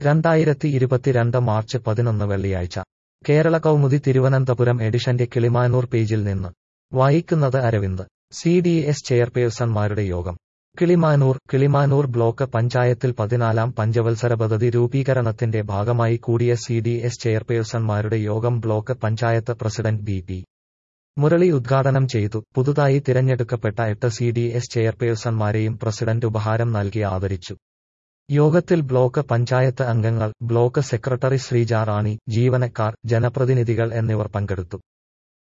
രണ്ടായിരത്തി ഇരുപത്തിരണ്ട് മാർച്ച് പതിനൊന്ന് വെള്ളിയാഴ്ച കേരള കൗമുദി തിരുവനന്തപുരം എഡിഷന്റെ കിളിമാനൂർ പേജിൽ നിന്ന് വായിക്കുന്നത് അരവിന്ദ് സി ഡി എസ് ചെയർപേഴ്സൺമാരുടെ യോഗം കിളിമാനൂർ കിളിമാനൂർ ബ്ലോക്ക് പഞ്ചായത്തിൽ പതിനാലാം പഞ്ചവത്സര പദ്ധതി രൂപീകരണത്തിന്റെ ഭാഗമായി കൂടിയ സി ഡി എസ് ചെയർപേഴ്സൺമാരുടെ യോഗം block panchayat president B P Murali ഉദ്ഘാടനം ചെയ്തു പുതുതായി തിരഞ്ഞെടുക്കപ്പെട്ട എട്ട് സി ഡി എസ് ചെയർപേഴ്സൺമാരെയും പ്രസിഡന്റ് ഉപഹാരം നൽകി ആദരിച്ചു യോഗത്തിൽ ബ്ലോക്ക് പഞ്ചായത്ത് അംഗങ്ങൾ ബ്ലോക്ക് സെക്രട്ടറി ശ്രീജ റാണി ജീവനക്കാർ ജനപ്രതിനിധികൾ എന്നിവർ പങ്കെടുത്തു